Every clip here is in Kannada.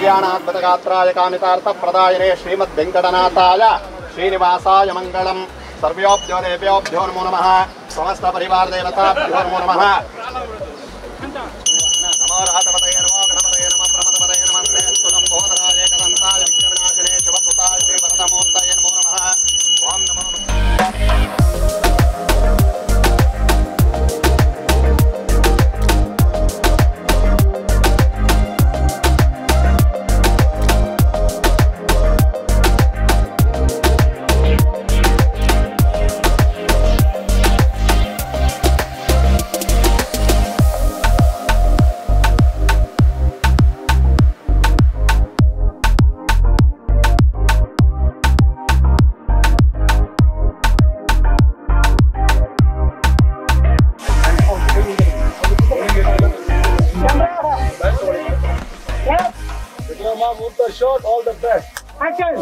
कल्याणाद्भुतगात्राय कामितार्थप्रदायिने श्रीमद्वेङ्कटनाथाय श्रीनिवासाय मङ्गलम् सर्वोऽभ्यो देव्योऽभ्यो नमो नमः समस्तपरिवारदेवताभ्यो नमो नमः नमो रातपतये नमो गणपतये नमः प्रमदपतये नमस्ते अस्तु लम्बोदराय कदन्ताय विघ्नविनाशिने शिवसुताय श्रीवरदमूर्तये नमो नमः ॐ नमो short, all the best. Action!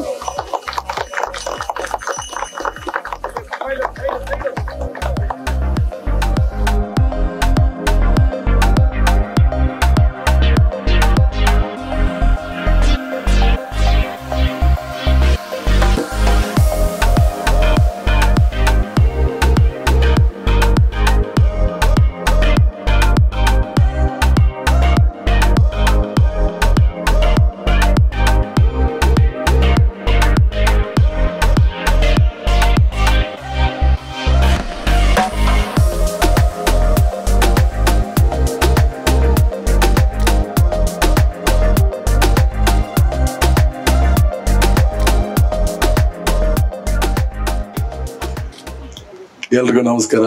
ಎಲ್ರಿಗೂ ನಮಸ್ಕಾರ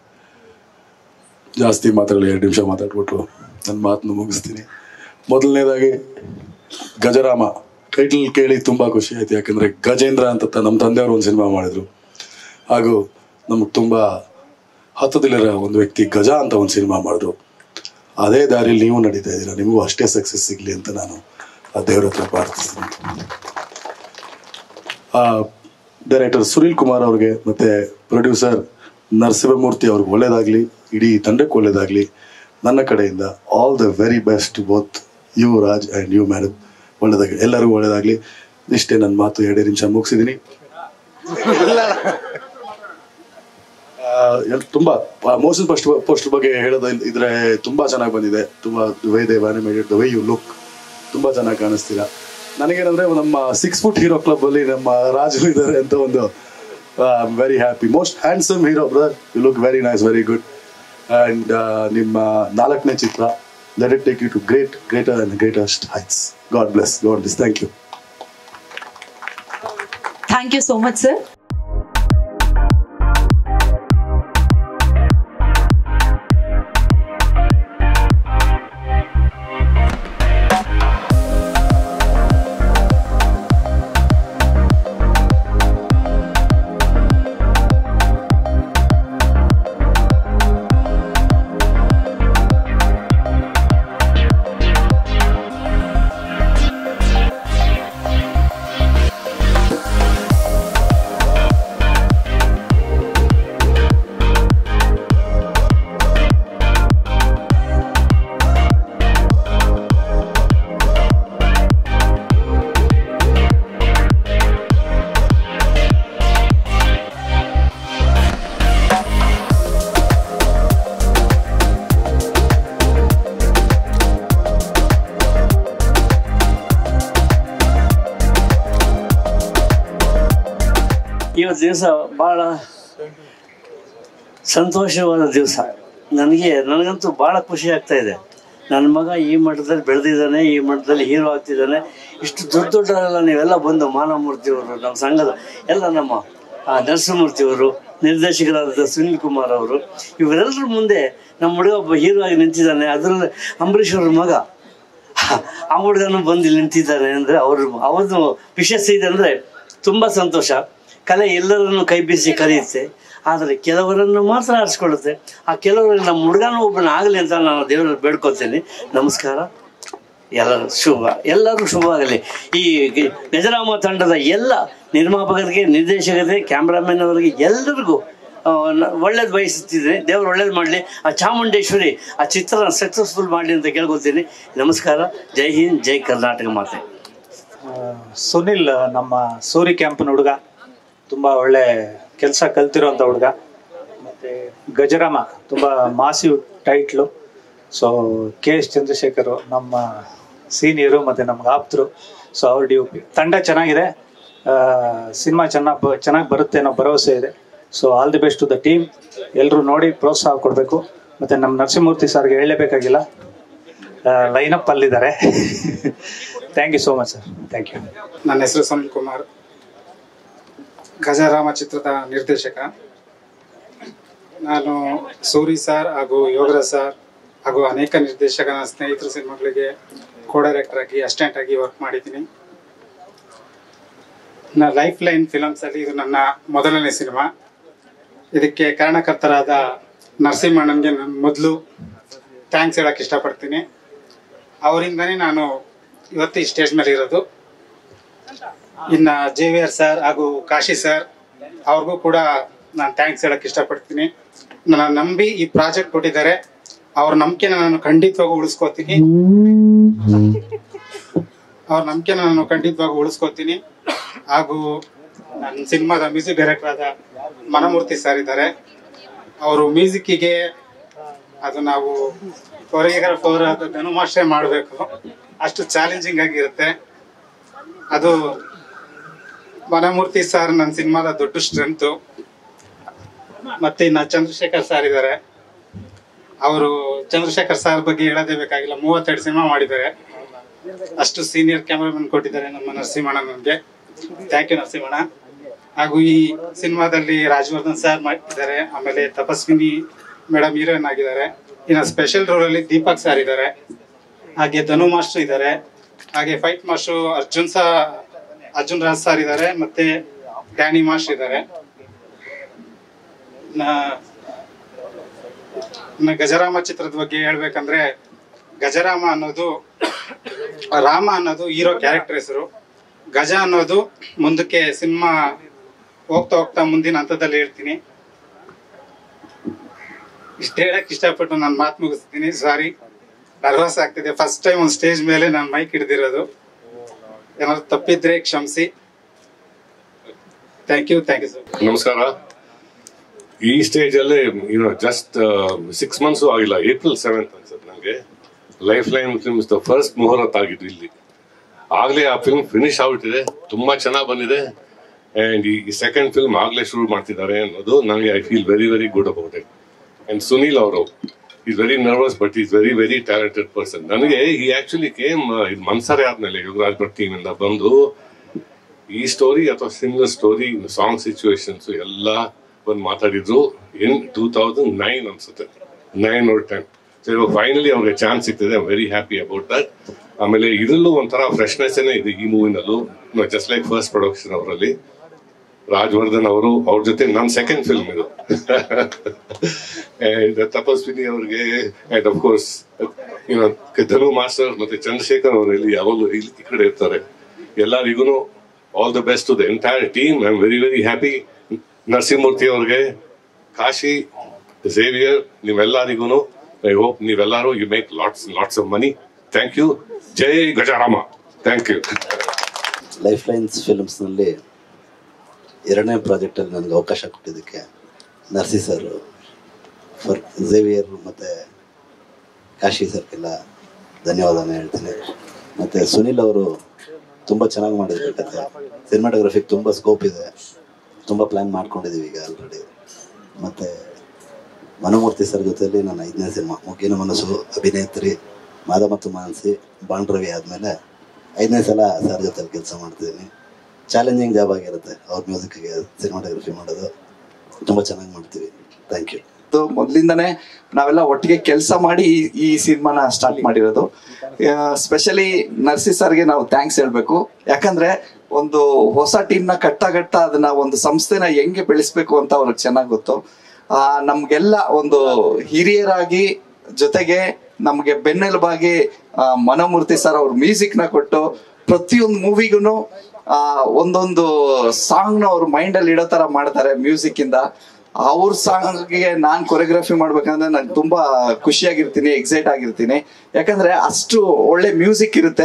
ಜಾಸ್ತಿ ಮಾತಾಡಲಿ ಎರಡು ನಿಮಿಷ ಮಾತಾಡ್ಬಿಟ್ಟು ನನ್ನ ಮಾತನ್ನು ಮುಗಿಸ್ತೀನಿ ಮೊದಲನೇದಾಗಿ ಗಜರಾಮ ಟೈಟಲ್ ಕೇಳಿ ತುಂಬ ಖುಷಿ ಆಯ್ತು ಯಾಕಂದರೆ ಗಜೇಂದ್ರ ಅಂತ ತ- ನಮ್ಮ ತಂದೆಯವರು ಒಂದು ಸಿನಿಮಾ ಮಾಡಿದರು ಹಾಗೂ ನಮಗೆ ತುಂಬ ಹತ್ತದಲ್ಲಿರೋ ಒಂದು ವ್ಯಕ್ತಿ ಗಜ ಅಂತ ಒಂದು ಸಿನಿಮಾ ಮಾಡಿದ್ರು ಅದೇ ದಾರಿಯಲ್ಲಿ ನೀವು ನಡೀತಾ ಇದ್ದೀರಾ ನಿಮಗೂ ಅಷ್ಟೇ ಸಕ್ಸಸ್ ಸಿಗಲಿ ಅಂತ ನಾನು ಆ ದೇವ್ರ ಹತ್ರ ಪ್ರಾರ್ಥಿಸ್ತೀನಿ ಡೈರೆಕ್ಟರ್ ಸುನೀಲ್ ಕುಮಾರ್ ಅವ್ರಿಗೆ ಮತ್ತೆ ಪ್ರೊಡ್ಯೂಸರ್ ನರಸಿಂಹಮೂರ್ತಿ ಅವ್ರಿಗೆ ಒಳ್ಳೇದಾಗ್ಲಿ ಇಡೀ ತಂಡಕ್ಕೆ ಒಳ್ಳೇದಾಗ್ಲಿ ನನ್ನ ಕಡೆಯಿಂದ all the very best both you Raj and you madam ಒಳ್ಳೇದಾಗಲಿ ಎಲ್ಲರಿಗೂ ಒಳ್ಳೇದಾಗಲಿ ಇಷ್ಟೇ ನನ್ನ ಮಾತು ಎರಡೇ ನಿಮಿಷ ಮುಗಿಸಿದ್ದೀನಿ ತುಂಬ ಮೋಷನ್ ಪೋಸ್ಟ್ ಪೋಸ್ಟರ್ ಬಗ್ಗೆ ಹೇಳೋದು ಇಲ್- ಇದ್ರೆ ತುಂಬಾ ಚೆನ್ನಾಗಿ ಬಂದಿದೆ ತುಂಬಾ ವೇ ದೇವ್ animated the way you look ತುಂಬಾ ಚೆನ್ನಾಗಿ ಕಾಣಿಸ್ತೀರಾ ನನಗೇನಂದ್ರೆ ನಮ್ಮ ಸಿಕ್ಸ್ ಫುಟ್ ಹೀರೋ ಕ್ಲಬ್ ಅಲ್ಲಿ ನಮ್ಮ ರಾಜು ಇದ್ದಾರೆ ಅಂತ ಒಂದು very happy most handsome hero brother you look very nice very good and ನಿಮ್ಮ ನಾಲ್ಕನೇ ಚಿತ್ರ let it take you to great greater and greatest heights God bless God bless thank you Thank you so much, sir. ಇವತ್ತು ದಿವಸ ಭಾಳ ಸಂತೋಷವಾದ ದಿವಸ ನನಗೆ ನನಗಂತೂ ಭಾಳ ಖುಷಿ ಆಗ್ತಾ ಇದೆ ನನ್ನ ಮಗ ಈ ಮಟ್ಟದಲ್ಲಿ ಬೆಳೆದಿದ್ದಾನೆ ಈ ಮಟ್ಟದಲ್ಲಿ ಹೀರೋ ಆಗ್ತಿದ್ದಾನೆ ಇಷ್ಟು ದೊಡ್ಡ ದೊಡ್ಡವರೆಲ್ಲ ನೀವೆಲ್ಲ ಬಂದು ಮಾನವಮೂರ್ತಿಯವರು ನಮ್ಮ ಸಂಘದ ಎಲ್ಲ ನಮ್ಮ ಆ, ನರಸಿಂಹಮೂರ್ತಿಯವರು ನಿರ್ದೇಶಕರಾದ ಸುನಿಲ್ ಕುಮಾರ್ ಅವರು ಇವರೆಲ್ಲರ ಮುಂದೆ ನಮ್ಮ ಹುಡುಗ ಒಬ್ಬ ಹೀರೋ ಆಗಿ ನಿಂತಿದ್ದಾನೆ ಅದರಲ್ಲಿ ಅಂಬರೀಷ್ ಅವ್ರ ಮಗ ಆ ಹುಡುಗನು ಬಂದು ಇಲ್ಲಿ ನಿಂತಿದ್ದಾನೆ ಅಂದರೆ ಅವ್ರ ಅವ್ರದ್ದು ವಿಶೇಷ ಇದೆ ಅಂದರೆ ತುಂಬ ಸಂತೋಷ ಕಲೆ ಎಲ್ಲರನ್ನು ಕೈ ಬೀಸಿ ಕರೆಯುತ್ತೆ ಆದರೆ ಕೆಲವರನ್ನು ಮಾತ್ರ ಆರಿಸ್ಕೊಳ್ಳುತ್ತೆ ಆ ಕೆಲವರಿಗೆ ನಮ್ಮ ಹುಡುಗನ ಒಬ್ಬನ ಆಗಲಿ ಅಂತ ನಾನು ದೇವರಲ್ಲಿ ಬೇಡ್ಕೊತೀನಿ ನಮಸ್ಕಾರ ಎಲ್ಲರೂ ಶುಭ ಎಲ್ಲರೂ ಶುಭ ಆಗಲಿ ಈ ಗಿ- ಗಜರಾಮ ತಂಡದ ಎಲ್ಲ ನಿರ್ಮಾಪಕರಿಗೆ ನಿರ್ದೇಶಕರಿಗೆ ಕ್ಯಾಮ್ರಾಮನ್ ಅವರಿಗೆ ಎಲ್ಲರಿಗೂ ಒಳ್ಳೇದು ಬಯಸುತ್ತಿದ್ದೀನಿ ದೇವರು ಒಳ್ಳೇದು ಮಾಡಲಿ ಆ ಚಾಮುಂಡೇಶ್ವರಿ ಆ ಚಿತ್ರ ಸಕ್ಸಸ್ಫುಲ್ ಮಾಡಲಿ ಅಂತ ಕೇಳ್ಕೊತೀನಿ ನಮಸ್ಕಾರ ಜೈ ಹಿಂದ್ ಜೈ ಕರ್ನಾಟಕ ಮಾತೆ ಸುನಿಲ್ ನಮ್ಮ ಸೂರಿ ಕ್ಯಾಂಪ್ನ ಹುಡುಗ ತುಂಬ ಒಳ್ಳೆ ಕೆಲಸ ಕಲ್ತಿರೋಂಥ ಹುಡುಗ ಮತ್ತು ಗಜರಾಮ ತುಂಬ massive title so K S Chandrashekar ನಮ್ಮ ಸೀನಿಯರು ಮತ್ತು ನಮ್ಗೆ ಆಪ್ತರು ಸೊ ಅವ್ರ ಡಿ ಪಿ ತಂಡ ಚೆನ್ನಾಗಿದೆ ಸಿನಿಮಾ ಚೆನ್ನಾಗಿ ಚೆನ್ನಾಗಿ ಬರುತ್ತೆ ಅನ್ನೋ ಭರವಸೆ ಇದೆ so all the best to the team ಎಲ್ಲರೂ ನೋಡಿ ಪ್ರೋತ್ಸಾಹ ಕೊಡಬೇಕು ಮತ್ತು ನಮ್ಮ ನರಸಿಂಹಮೂರ್ತಿ ಸರ್ಗೆ ಹೇಳಲೇಬೇಕಾಗಿಲ್ಲ ಲೈನಪ್ ಅಲ್ಲಿದ್ದಾರೆ thank you so much sir thank you ನನ್ನ ಹೆಸರು ಸುನಿಲ್ ಕುಮಾರ್ ಗಜರಾಮ ಚಿತ್ರದ ನಿರ್ದೇಶಕ ನಾನು ಸೂರಿ ಸರ್ ಹಾಗೂ ಯೋಗರಾಜ್ ಸರ್ ಹಾಗೂ ಅನೇಕ ನಿರ್ದೇಶಕನ ಸ್ನೇಹಿತರ ಸಿನಿಮಾಗಳಿಗೆ ಕೋ ಡೈರೆಕ್ಟರ್ ಆಗಿ ಅಸಿಸ್ಟೆಂಟ್ ಆಗಿ ವರ್ಕ್ ಮಾಡಿದ್ದೀನಿ ನನ್ನ ಲೈಫ್ ಲೈನ್ ಫಿಲಮ್ಸ್ ಅಲ್ಲಿ ಇದು ನನ್ನ ಮೊದಲನೇ ಸಿನಿಮಾ ಇದಕ್ಕೆ ಕಾರಣಕರ್ತರಾದ ನರಸಿಂಹಣ್ಣನಿಗೆ ನಾನು ಮೊದಲು ಥ್ಯಾಂಕ್ಸ್ ಹೇಳಕ್ ಇಷ್ಟಪಡ್ತೀನಿ ಅವರಿಂದನೇ ನಾನು ಇವತ್ತು ಈ ಸ್ಟೇಜ್ ಮೇಲೆ ಇರೋದು ಇನ್ನ ಜೆ ವಿ ಆರ್ ಸರ್ ಹಾಗೂ ಕಾಶಿ ಸರ್ ಅವ್ರಿಗೂ ಕೂಡ ನಾನು ಥ್ಯಾಂಕ್ಸ್ ಹೇಳಕ್ ಇಷ್ಟಪಡ್ತೀನಿ ನನ್ನ ನಂಬಿ ಈ ಪ್ರಾಜೆಕ್ಟ್ ಕೊಟ್ಟಿದ್ದಾರೆ ಅವ್ರ ನಂಬಿಕೆನ ನಾನು ಖಂಡಿತವಾಗಿ ಉಳಿಸ್ಕೋತೀನಿ ಅವ್ರ ನಂಬಿಕೆನ ನಾನು ಖಂಡಿತವಾಗಿ ಉಳಿಸ್ಕೋತೀನಿ ಹಾಗೂ ನನ್ನ ಸಿನಿಮಾದ ಮ್ಯೂಸಿಕ್ ಡೈರೆಕ್ಟರ್ ಆದ ಮನಮೂರ್ತಿ ಸರ್ ಇದ್ದಾರೆ ಅವರು ಮ್ಯೂಸಿಕ್ಕಿಗೆ ಅದು ನಾವು ಕೊರಿಯೋಗ್ರಾಫರ್ ಅದು ಧನುಮಾಶ್ರಯ ಮಾಡಬೇಕು ಅಷ್ಟು ಚಾಲೆಂಜಿಂಗ್ ಆಗಿರುತ್ತೆ ಅದು ಮನಮೂರ್ತಿ ಸರ್ ನನ್ನ ಸಿನಿಮಾದ ದೊಡ್ಡ ಸ್ಟ್ರೆಂತು ಮತ್ತೆ ಇನ್ನ ಚಂದ್ರಶೇಖರ್ ಸರ್ ಇದ್ದಾರೆ ಅವರು ಚಂದ್ರಶೇಖರ್ ಸರ್ ಬಗ್ಗೆ ಹೇಳೋದೇ ಬೇಕಾಗಿಲ್ಲ ಮೂವತ್ತೆರಡು ಸಿನಿಮಾ ಮಾಡಿದ್ದಾರೆ ಅಷ್ಟು ಸೀನಿಯರ್ ಕ್ಯಾಮರಾಮನ್ ಕೊಟ್ಟಿದ್ದಾರೆ ನಮ್ಮ ನರಸಿಂಹಣ್ಣ ನನಗೆ ಥ್ಯಾಂಕ್ ಯು ನರಸಿಂಹಣ್ಣ ಹಾಗೂ ಈ ಸಿನಿಮಾದಲ್ಲಿ ರಾಜವರ್ಧನ್ ಸರ್ ಮಾಡಿದ್ದಾರೆ ಆಮೇಲೆ ತಪಸ್ವಿನಿ ಮೇಡಮ್ ಹೀರೋಯಿನ್ ಆಗಿದ್ದಾರೆ ಇನ್ನು ಸ್ಪೆಷಲ್ ರೋಲ್ ಅಲ್ಲಿ ದೀಪಕ್ ಸರ್ ಇದ್ದಾರೆ ಹಾಗೆ ಧನು ಮಾಸ್ಟರ್ ಇದ್ದಾರೆ ಹಾಗೆ ಫೈಟ್ ಮಾಸ್ಟರ್ ಅರ್ಜುನ್ ಸಾ ಅರ್ಜುನ್ ರಾಜ್ ಸರ್ ಇದ್ದಾರೆ ಮತ್ತೆ ಡ್ಯಾನಿ ಮಾಸ್ಟರ್ ಇದ್ದಾರೆ ನ- ಇನ್ನು ಗಜರಾಮ ಚಿತ್ರದ ಬಗ್ಗೆ ಹೇಳ್ಬೇಕಂದ್ರೆ ಗಜರಾಮ ಅನ್ನೋದು ರಾಮ ಅನ್ನೋದು ಹೀರೋ ಕ್ಯಾರೆಕ್ಟರ್ ಹೆಸರು ಗಜ ಅನ್ನೋದು ಮುಂದಕ್ಕೆ ಸಿನಿಮಾ ಹೋಗ್ತಾ ಹೋಗ್ತಾ ಮುಂದಿನ ಹಂತದಲ್ಲಿ ಹೇಳ್ತೀನಿ ಇಷ್ಟ ಹೇಳಕ್ ಇಷ್ಟಪಟ್ಟು ನಾನು ಮಾತು ಮುಗಿಸ್ತೀನಿ ಸಾರಿ ನರ್ವಸ್ ಆಗ್ತಿದೆ ಫಸ್ಟ್ ಟೈಮ್ ಒಂದು ಸ್ಟೇಜ್ ಮೇಲೆ ನಾನು ಮೈಕ್ ಹಿಡ್ದಿರೋದು ಏನಾದ್ರು ತಪ್ಪಿದ್ರೆ ಕ್ಷಮಿಸಿ thank you thank you sir ನಮಸ್ಕಾರ ಈ ಸ್ಟೇಜ್ ಅಲ್ಲಿ ಯುನೋ ಜಸ್ಟ್ ಸಿಕ್ಸ್ ಮಂತ್ಸ್ ಆಗಿಲ್ಲ ಏಪ್ರಿಲ್ ಸೆವೆಂತ್ ಅನ್ಸುತ್ತೆ ನನಗೆ Life Line Films the first ಮುಹೂರ್ತ ಆಗಿದ್ದು ಇಲ್ಲಿ ಆಗ್ಲೇ ಆ ಫಿಲ್ಮ್ ಫಿನಿಶ್ ಆಗ್ಬಿಟ್ಟಿದೆ ತುಂಬಾ ಚೆನ್ನಾಗಿ ಬಂದಿದೆ ಅಂಡ್ ಈ ಸೆಕೆಂಡ್ ಫಿಲ್ಮ್ ಆಗ್ಲೇ ಶುರು ಮಾಡ್ತಿದ್ದಾರೆ ಅನ್ನೋದು ನನಗೆ I feel very very good about it and Sunil ಅವರು is very nervous but is very very talented person ನನಗೆ ಈ ಆಕ್ಚುಲಿ ಕೇಮ್ ಇದು ಮನ್ಸರೆ ಆದ್ಮೇಲೆ ಯುವರಾಜ್ ಭಟ್ ಟೀಮ್ ಇಂದ ಬಂದು ಈ ಸ್ಟೋರಿ ಅಥವಾ ಸಿಮಿಲರ್ ಸ್ಟೋರಿ ಸಾಂಗ್ ಸಿಚುವೇಶನ್ಸ್ ಎಲ್ಲ ಬಂದು ಮಾತಾಡಿದ್ರು ಇನ್ ಟೂ ತೌಸಂಡ್ ನೈನ್ ಅನ್ಸುತ್ತೆ ನೈನ್ ಓರ್ ಟೆನ್ ಸೊ ಇವಾಗ ಫೈನಲಿ ಅವ್ರಿಗೆ ಚಾನ್ಸ್ ಸಿಗ್ತದೆ ವೆರಿ ಹ್ಯಾಪಿ ಅಬೌಟ್ ದಟ್ ಆಮೇಲೆ ಇದರಲ್ಲೂ ಒಂಥರ ಫ್ರೆಶ್ನೆಸ್ ಇದೆ ಈ ಮೂವಿನಲ್ಲೂ ಜಸ್ಟ್ ಲೈಕ್ ಫಸ್ಟ್ ಪ್ರೊಡಕ್ಷನ್ ಅವರಲ್ಲಿ ರಾಜವರ್ಧನ್ ಅವರು ಅವ್ರ ಜೊತೆ ನನ್ನ ಸೆಕೆಂಡ್ ಫಿಲ್ಮ್ ಇದು And ತಪಸ್ವಿನಿ ಅವ್ರಿಗೆ and of course you know Dhanu master ಮತ್ತೆ ಚಂದ್ರಶೇಖರ್ ಅವರು ಇಲ್ಲಿ ಯಾವಾಗಲೂ ಇಲ್ಲಿ ಈ ಕಡೆ ಇರ್ತಾರೆ ಎಲ್ಲರಿಗೂ all the best to the entire team I am very very happy Narasimhamurthy ಅವ್ರಿಗೆ ಕಾಶಿ ಝೇವಿಯರ್ ನೀವೆಲ್ಲರಿಗೂ ಐ ಹೋಪ್ ನೀವೆಲ್ಲರೂ you make lots lots of money thank you Jai Gajarama thank you Life Lines ಫಿಲ್ಮ್ಸ್ನಲ್ಲಿ ಎರಡನೇ ಪ್ರಾಜೆಕ್ಟಲ್ಲಿ ನನಗೆ ಅವಕಾಶ ಕೊಟ್ಟಿದ್ದಕ್ಕೆ ನರ್ಸಿ ಸರ್ ಫರ್ ಝೇವಿಯರ್ ಮತ್ತು ಕಾಶಿ ಸರ್ಗೆಲ್ಲ ಧನ್ಯವಾದನ ಹೇಳ್ತೀನಿ ಮತ್ತು ಸುನಿಲ್ ಅವರು ತುಂಬ ಚೆನ್ನಾಗಿ ಮಾಡಿದ್ರು ಕತೆ ಸಿನಿಮಾಟೋಗ್ರಫಿಗೆ ತುಂಬ ಸ್ಕೋಪ್ ಇದೆ ತುಂಬ ಪ್ಲ್ಯಾನ್ ಮಾಡ್ಕೊಂಡಿದ್ದೀವಿ ಈಗ ಆಲ್ರೆಡಿ ಮತ್ತು ಮನೋಮೂರ್ತಿ ಸರ್ ಜೊತೆಯಲ್ಲಿ ನನ್ನ ಐದನೇ ಸಿನಿಮಾ ಮುಗಿನ ಮನಸ್ಸು ಅಭಿನೇತ್ರಿ ಮಾದ ಮತ್ತು ಮಾನಸಿ ಬಾಂಡ್ರವಿ ಆದಮೇಲೆ ಐದನೇ ಸಲ ಸರ್ ಜೊತೆಲಿ ಕೆಲಸ ಮಾಡ್ತಿದ್ದೀನಿ ಚಾಲೆಂಜಿಂಗ್ ಜಾಬ್ ಆಗಿರುತ್ತೆ ಅವ್ರ ಮ್ಯೂಸಿಕ್ಗೆ ಸಿನಿಮಾಟೋಗ್ರಫಿ ಮಾಡೋದು ತುಂಬ ಚೆನ್ನಾಗಿ ಮಾಡ್ತೀವಿ ಥ್ಯಾಂಕ್ ಯು ಮೊದಲಿಂದನೇ ನಾವೆಲ್ಲ ಒಟ್ಟಿಗೆ ಕೆಲಸ ಮಾಡಿ ಈ ಈ ಸಿನಿಮಾನ ಸ್ಟಾರ್ಟ್ ಮಾಡಿರೋದು ಸ್ಪೆಷಲಿ ನರ್ಸಿ ಸರ್ಗೆ ನಾವು ಥ್ಯಾಂಕ್ಸ್ ಹೇಳ್ಬೇಕು ಯಾಕಂದ್ರೆ ಒಂದು ಹೊಸ ಟೀಮ್ ನ ಕಟ್ಟ ಕಟ್ಟ ಅದನ್ನ ಒಂದು ಸಂಸ್ಥೆನ ಹೆಂಗೆ ಬೆಳೆಸ್ಬೇಕು ಅಂತ ಅವ್ರಿಗೆ ಚೆನ್ನಾಗಿ ಗೊತ್ತು ಆ ನಮ್ಗೆಲ್ಲ ಒಂದು ಹಿರಿಯರಾಗಿ ಜೊತೆಗೆ ನಮ್ಗೆ ಬೆನ್ನೆಲುಬಾಗಿ ಆ, ಮನೋಮೂರ್ತಿ ಸರ್ ಅವ್ರ ಮ್ಯೂಸಿಕ್ ನ ಕೊಟ್ಟು ಪ್ರತಿಯೊಂದು ಮೂವಿಗೂ ಆ ಒಂದೊಂದು ಸಾಂಗ್ ನ ಅವ್ರ ಮೈಂಡ್ ಅಲ್ಲಿ ಇಡೋ ತರ ಮಾಡ್ತಾರೆ ಮ್ಯೂಸಿಕ್ ಇಂದ ಅವ್ರ ಸಾಂಗ್ಗೆ ನಾನ್ ಕೊರಿಯೋಗ್ರಫಿ ಮಾಡ್ಬೇಕಂದ್ರೆ ನಾನು ತುಂಬಾ ಖುಷಿಯಾಗಿರ್ತೀನಿ ಎಕ್ಸೈಟ್ ಆಗಿರ್ತೀನಿ ಯಾಕಂದ್ರೆ ಅಷ್ಟು ಒಳ್ಳೆ ಮ್ಯೂಸಿಕ್ ಇರುತ್ತೆ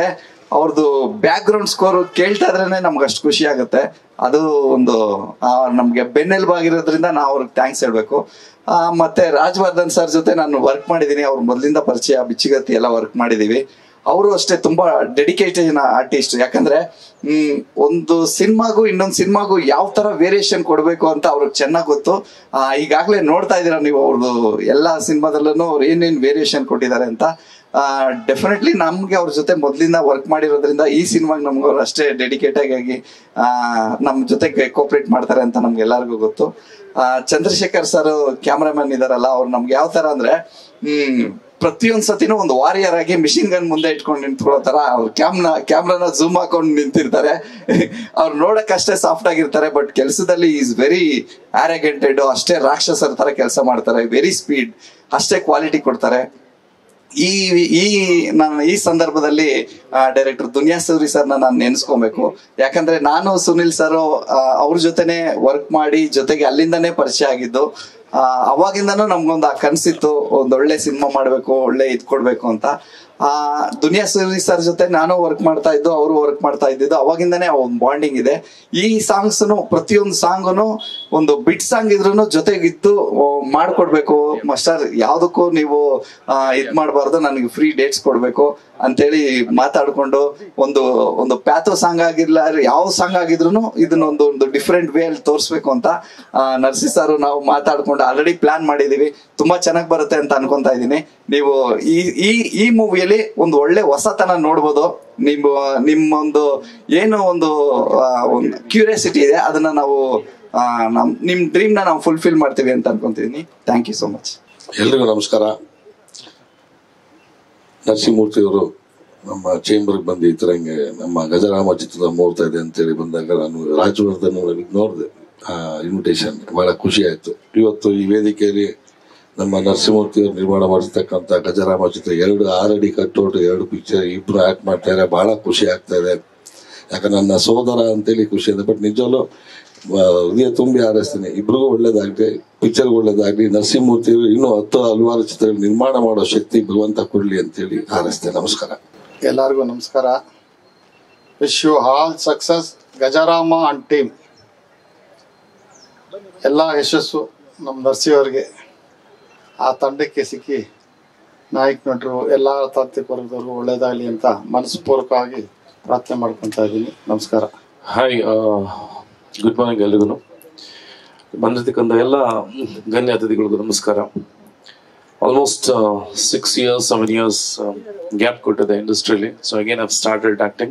ಅವ್ರದ್ದು ಬ್ಯಾಕ್ ಗ್ರೌಂಡ್ ಸ್ಕೋರ್ ಕೇಳ್ತಾ ಇದ್ರೇನೆ ನಮ್ಗೆ ಅಷ್ಟು ಖುಷಿ ಆಗುತ್ತೆ ಅದು ಒಂದು ಆ, ನಮ್ಗೆ ಬೆನ್ನೆಲುಬಾಗಿರೋದ್ರಿಂದ ನಾವು ಅವ್ರಿಗೆ ಥ್ಯಾಂಕ್ಸ್ ಹೇಳ್ಬೇಕು ಆ, ಮತ್ತೆ ರಾಜವರ್ಧನ್ ಸರ್ ಜೊತೆ ನಾನು ವರ್ಕ್ ಮಾಡಿದ್ದೀನಿ ಅವ್ರ ಮೊದಲಿಂದ ಪರಿಚಯ ಬಿಚ್ಚಿಗತ್ತಿ ಎಲ್ಲ ವರ್ಕ್ ಮಾಡಿದೀವಿ ಅವರು ಅಷ್ಟೇ ತುಂಬಾ ಡೆಡಿಕೇಟೆಡ್ ಆರ್ಟಿಸ್ಟ್ ಯಾಕಂದ್ರೆ ಹ್ಮ್ ಒಂದು ಸಿನಿಮಾಗೂ ಇನ್ನೊಂದು ಸಿನಿಮಾಗೂ ಯಾವ ತರ ವೇರಿಯೇಷನ್ ಕೊಡಬೇಕು ಅಂತ ಅವ್ರಿಗೆ ಚೆನ್ನಾಗಿ ಗೊತ್ತು ಆ, ಈಗಾಗ್ಲೇ ನೋಡ್ತಾ ಇದ್ದೀರಾ ನೀವು ಅವ್ರದ್ದು ಎಲ್ಲಾ ಸಿನಿಮಾದಲ್ಲೂ ಅವ್ರು ಏನೇನ್ ವೇರಿಯೇಷನ್ ಕೊಟ್ಟಿದ್ದಾರೆ ಅಂತ ಡೆಫಿನೆಟ್ಲಿ ನಮ್ಗೆ ಅವ್ರ ಜೊತೆ ಮೊದಲಿಂದ ವರ್ಕ್ ಮಾಡಿರೋದ್ರಿಂದ ಈ ಸಿನಿಮಾಗೆ ನಮ್ಗೆ ಅವ್ರು ಅಷ್ಟೇ ಡೆಡಿಕೇಟ್ ಆಗಿ ಆ, ನಮ್ ಜೊತೆ ಕೋಪರೇಟ್ ಮಾಡ್ತಾರೆ ಅಂತ ನಮ್ಗೆ ಎಲ್ಲರಿಗೂ ಗೊತ್ತು ಆ, ಚಂದ್ರಶೇಖರ್ ಸರ್ ಕ್ಯಾಮ್ರಾಮನ್ ಇದಾರಲ್ಲ ಅವ್ರು ನಮ್ಗೆ ಯಾವ ತರ ಅಂದ್ರೆ ಹ್ಮ್ ಪ್ರತಿಯೊಂದ್ ಸತಿನೂ ಒಂದು ವಾರಿಯರ್ ಆಗಿ ಮಿಷಿನ್ ಗನ್ ಮುಂದೆ ಇಟ್ಕೊಂಡು ನಿಂತ್ಕೊಳ್ಳೋ ತರ ಅವ್ರು ಕ್ಯಾಮ್ನ ಕ್ಯಾಮ್ರಾನ ಝೂಮ್ ಹಾಕೊಂಡು ನಿಂತಿರ್ತಾರೆ ಅವ್ರು ನೋಡಕ್ ಅಷ್ಟೇ ಸಾಫ್ಟ್ ಆಗಿರ್ತಾರೆ ಬಟ್ ಕೆಲಸದಲ್ಲಿ ಈಸ್ ವೆರಿ ಆರಗೆಂಟೆಡ್ ಅಷ್ಟೇ ರಾಕ್ಷಸರ ತರ ಕೆಲಸ ಮಾಡ್ತಾರೆ ವೆರಿ ಸ್ಪೀಡ್ ಅಷ್ಟೇ ಕ್ವಾಲಿಟಿ ಕೊಡ್ತಾರೆ ಈ ಈ ನಾನು ಈ ಸಂದರ್ಭದಲ್ಲಿ ಡೈರೆಕ್ಟರ್ ದುನಿಯಾ ಸೂರಿ ಸರ್ನ ನಾನು ನೆನೆಸ್ಕೊಬೇಕು ಯಾಕಂದ್ರೆ ನಾನು ಸುನಿಲ್ ಸರ್ ಅವ್ರ ಜೊತೆನೆ ವರ್ಕ್ ಮಾಡಿ ಜೊತೆಗೆ ಅಲ್ಲಿಂದನೇ ಪರಿಚಯ ಆಗಿದ್ದು ಆ, ಅವಾಗಿಂದನೂ ನಮ್ಗೊಂದು ಆ ಕನ್ಸಿತ್ತು ಒಂದ್ ಒಳ್ಳೆ ಸಿನಿಮಾ ಮಾಡ್ಬೇಕು ಒಳ್ಳೆ ಇದ್ ಕೊಡ್ಬೇಕು ಅಂತ ಆ ದುನಿಯಾ ಸೂರಿ ಸರ್ ಜೊತೆ ನಾನು ವರ್ಕ್ ಮಾಡ್ತಾ ಇದ್ದು ಅವರು ವರ್ಕ್ ಮಾಡ್ತಾ ಇದ್ದಿದ್ದು ಅವಾಗಿಂದನೇ ಒಂದು ಬಾಂಡಿಂಗ್ ಇದೆ ಈ ಸಾಂಗ್ಸ್ ಪ್ರತಿಯೊಂದು ಸಾಂಗುನು ಒಂದು ಬಿಟ್ ಸಾಂಗ್ ಇದ್ರೂ ಜೊತೆಗಿದ್ದು ಆ, ಮಾಡ್ಕೊಡ್ಬೇಕು ಮಾಸ್ಟರ್ ಯಾವ್ದಕ್ಕೂ ನೀವು ಆ, ಇದ್ ಮಾಡಬಾರ್ದು ನನಗೆ ಫ್ರೀ ಡೇಟ್ಸ್ ಕೊಡ್ಬೇಕು ಅಂತೇಳಿ ಮಾತಾಡ್ಕೊಂಡು ಒಂದು ಒಂದು ಪ್ಯಾಥೋ ಸಾಂಗ್ ಆಗಿರ್ಲ ಯಾವ ಸಾಂಗ್ ಆಗಿದ್ರು ಇದನ್ನೊಂದು ಒಂದು ಡಿಫ್ರೆಂಟ್ ವೇ ಅಲ್ಲಿ ತೋರಿಸ್ಬೇಕು ಅಂತ ಆ, ನರ್ಸಿ ಸರ್ ನಾವು ಮಾತಾಡ್ಕೊಂಡು ಆಲ್ರೆಡಿ ಪ್ಲಾನ್ ಮಾಡಿದೀವಿ ತುಂಬಾ ಚೆನ್ನಾಗಿ ಬರುತ್ತೆ ಅಂತ ಅನ್ಕೊಂತಾ ಇದೀನಿ ನೀವು ಈ ಈ ಈ ಮೂವಿಯಲ್ಲಿ ಒಂದು ಒಳ್ಳೆ ಹೊಸತನ ನೋಡ್ಬೋದು ನಿಮ್ಮ ನಿಮ್ಮೊಂದು ಏನು ಒಂದು ಆ, ಒಂದು ಕ್ಯೂರಿಯಾಸಿಟಿ ಇದೆ ಅದನ್ನ ನಾವು ಆ, ನಮ್ ನಿಮ್ ಡ್ರೀಮ್ ನ ನಾವು ಫುಲ್ಫಿಲ್ ಮಾಡ್ತೀವಿ ಅಂತ ಅನ್ಕೊಂತಿದೀನಿ ಥ್ಯಾಂಕ್ ಯು ಸೋ ಮಚ್ ಎಲ್ರಿಗೂ ನಮಸ್ಕಾರ ನರಸಿಂಹಮೂರ್ತಿಯವರು ನಮ್ಮ ಚೇಂಬರ್ಗೆ ಬಂದು ಈ ಥರ ಹಿಂಗೆ ನಮ್ಮ ಗಜರಾಮ ಚಿತ್ರದ ಮುಹೂರ್ತ ಇದೆ ಅಂತೇಳಿ ಬಂದಾಗ ನಾನು ರಾಜವರ್ಧನ್ ನೋಡಿದೆ ಆ ಇನ್ವಿಟೇಷನ್ ಬಹಳ ಖುಷಿ ಆಯಿತು ಇವತ್ತು ಈ ವೇದಿಕೆಯಲ್ಲಿ ನಮ್ಮ ನರಸಿಂಹಮೂರ್ತಿಯವರು ನಿರ್ಮಾಣ ಮಾಡಿರ್ತಕ್ಕಂಥ ಗಜರಾಮ ಚಿತ್ರ ಎರಡು ಆರಡಿ ಕಟ್ಟೋಟು ಎರಡು ಪಿಕ್ಚರ್ ಇಬ್ರು ಆಕ್ಟ್ ಮಾಡ್ತಾ ಇದ್ದಾರೆ ಬಹಳ ಖುಷಿ ಆಗ್ತಾ ಇದೆ ಯಾಕಂದ್ರೆ ನನ್ನ ಸೋದರ ಅಂತೇಳಿ ಖುಷಿ ಇದೆ ಬಟ್ ನಿಜವಲ್ಲೂ ಆ, ಹೃದಯ ತುಂಬಿ ಹಾರೈಸ್ತೀನಿ ಇಬ್ರಿಗೂ ಒಳ್ಳೇದಾಗ್ಲಿ ಪಿಕ್ಚರ್ಗೆ ಒಳ್ಳೇದಾಗ್ಲಿ ನರಸಿಂಹಮೂರ್ತಿ ಇನ್ನೂ ಹತ್ತು ಹಲವಾರು ಚಿತ್ರಗಳು ನಿರ್ಮಾಣ ಮಾಡೋ ಶಕ್ತಿ ಭಗವಂತ ಕೊಡ್ಲಿ ಅಂತೇಳಿ ಹಾರೈಸ್ತೇನೆ ನಮಸ್ಕಾರ ಎಲ್ಲರಿಗೂ ನಮಸ್ಕಾರ wish you all success Gajarama and team ಎಲ್ಲ ಯಶಸ್ಸು ನಮ್ಮ ನರ್ಸಿಯವರಿಗೆ ಆ ತಂಡಕ್ಕೆ ಸಿಕ್ಕಿ ನಾಯಕ್ ನಟರು ಎಲ್ಲ ತಾಂತ್ರಿಕ ವರ್ಗದವ್ರಿಗೂ ಒಳ್ಳೇದಾಗಲಿ ಅಂತ ಮನಸ್ಪೂರ್ವಕವಾಗಿ ಪ್ರಾರ್ಥನೆ ಮಾಡ್ಕೊತಾ ಇದ್ದೀನಿ ನಮಸ್ಕಾರ ಹಾಯ್ ಗುಡ್ ಮಾರ್ನಿಂಗ್ ಎಲ್ರಿಗೂ ಬಂದಿರ್ತಕ್ಕಂಥ ಎಲ್ಲ ಗಣ್ಯ ಅತಿಥಿಗಳಿಗೂ ನಮಸ್ಕಾರ almost six years seven years gap ಕೊಟ್ಟಿದೆ ಇಂಡಸ್ಟ್ರಿಯಲ್ಲಿ so again I've started acting